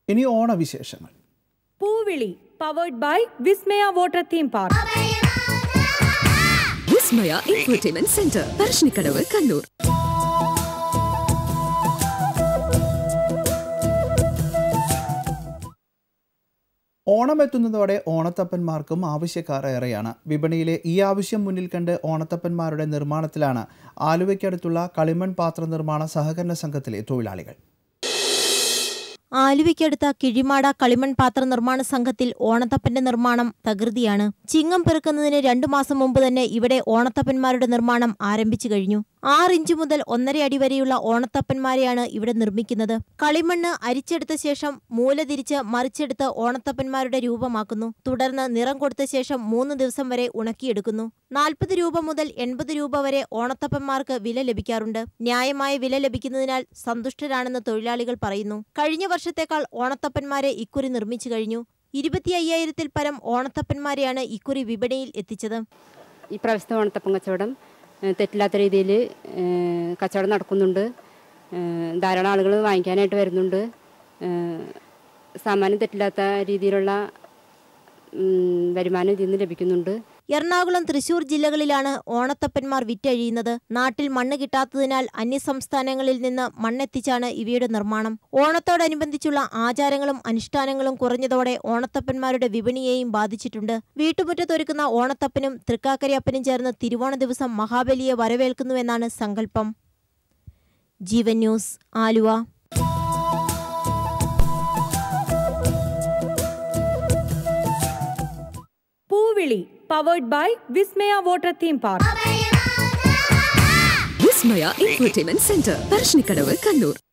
ഇനി ഓണവിശേഷങ്ങൾ Poovili powered by Vismaya water theme park Vismaya infotainment centre Parassinikkadavu Kannur Onam എത്തുന്നതോടെ ഓണത്തപ്പന്മാർക്കും ആവശ്യക്കാർ ഏറെയാണ് വിപണിയിലെ ഈ ആവശ്യം മുന്നിൽ കണ്ട് ഓണത്തപ്പന്മാരുടെ നിർമ്മാണത്തിലാണ് ആലുവയ്ക്കടുത്തുള്ള കളിമൺ പാത്ര നിർമ്മാണ സഹകരണ സംഘത്തിലെ തൊഴിലാളികൾ ആലുവയ്ക്കടുത്ത കിഴിമാട കളിമൺ പാത്ര നിർമ്മാണ സംഘത്തിൽ ഓണത്തപ്പന്റെ നിർമ്മാണം തകൃതിയാണ് ചിങ്ങം പെറുക്കുന്നതിന് രണ്ടു മാസം മുമ്പ് തന്നെ ഇവിടെ ഓണത്തപ്പന്മാരുടെ നിർമ്മാണം ആരംഭിച്ചു കഴിഞ്ഞു ആറ് ഇഞ്ച് മുതൽ ഒന്നര അടി വരെയുള്ള ഓണത്തപ്പന്മാരെയാണ് ഇവിടെ നിർമ്മിക്കുന്നത് കളിമണ്ണ് അരിച്ചെടുത്ത ശേഷം മൂല തിരിച്ച് മറിച്ചെടുത്ത് ഓണത്തപ്പന്മാരുടെ രൂപമാക്കുന്നു തുടർന്ന് നിറം കൊടുത്ത ശേഷം മൂന്ന് ദിവസം വരെ ഉണക്കിയെടുക്കുന്നു നാൽപ്പത് രൂപ മുതൽ എൺപത് രൂപ വരെ ഓണത്തപ്പന്മാർക്ക് വില ലഭിക്കാറുണ്ട് ന്യായമായ വില ലഭിക്കുന്നതിനാൽ സന്തുഷ്ടരാണെന്ന് തൊഴിലാളികൾ പറയുന്നു കഴിഞ്ഞ വർഷത്തേക്കാൾ ഓണത്തപ്പന്മാരെ ഇക്കുറി നിർമ്മിച്ചു കഴിഞ്ഞു ഇരുപത്തി അയ്യായിരത്തിൽ പരം ഓണത്തപ്പന്മാരെയാണ് ഇക്കുറി വിപണിയിൽ എത്തിച്ചത് ഈ പ്രാവശ്യത്തെ ഓണത്തപ്പം കച്ചവടം ഏഹ്, തെറ്റില്ലാത്ത രീതിയിൽ കച്ചവടം നടക്കുന്നുണ്ട് ഏഹ്, ധാരാളം ആളുകൾ വാങ്ങിക്കാനായിട്ട് വരുന്നുണ്ട് ഏഹ്, സാമാന്യം തെറ്റില്ലാത്ത രീതിയിലുള്ള ഉം, വരുമാനം ഇതിൽ നിന്ന് ലഭിക്കുന്നുണ്ട് എറണാകുളം തൃശൂർ ജില്ലകളിലാണ് ഓണത്തപ്പന്മാർ വിറ്റഴിയുന്നത് നാട്ടിൽ മണ്ണ് കിട്ടാത്തതിനാൽ അന്യസംസ്ഥാനങ്ങളിൽ നിന്ന് മണ്ണെത്തിച്ചാണ് ഇവയുടെ നിർമ്മാണം ഓണത്തോടനുബന്ധിച്ചുള്ള ആചാരങ്ങളും അനുഷ്ഠാനങ്ങളും കുറഞ്ഞതോടെ ഓണത്തപ്പന്മാരുടെ വിപണിയെയും ബാധിച്ചിട്ടുണ്ട് വീട്ടുമുറ്റത്തൊരുക്കുന്ന ഓണത്തപ്പനും തൃക്കാക്കരയപ്പനും ചേർന്ന് തിരുവോണ ദിവസം മഹാബലിയെ വരവേൽക്കുന്നുവെന്നാണ് സങ്കല്പം ജീവൻ news Aluva Poovili powered by Vismaya water theme park Vismaya infotainment centre Parassinikkadavu Kannur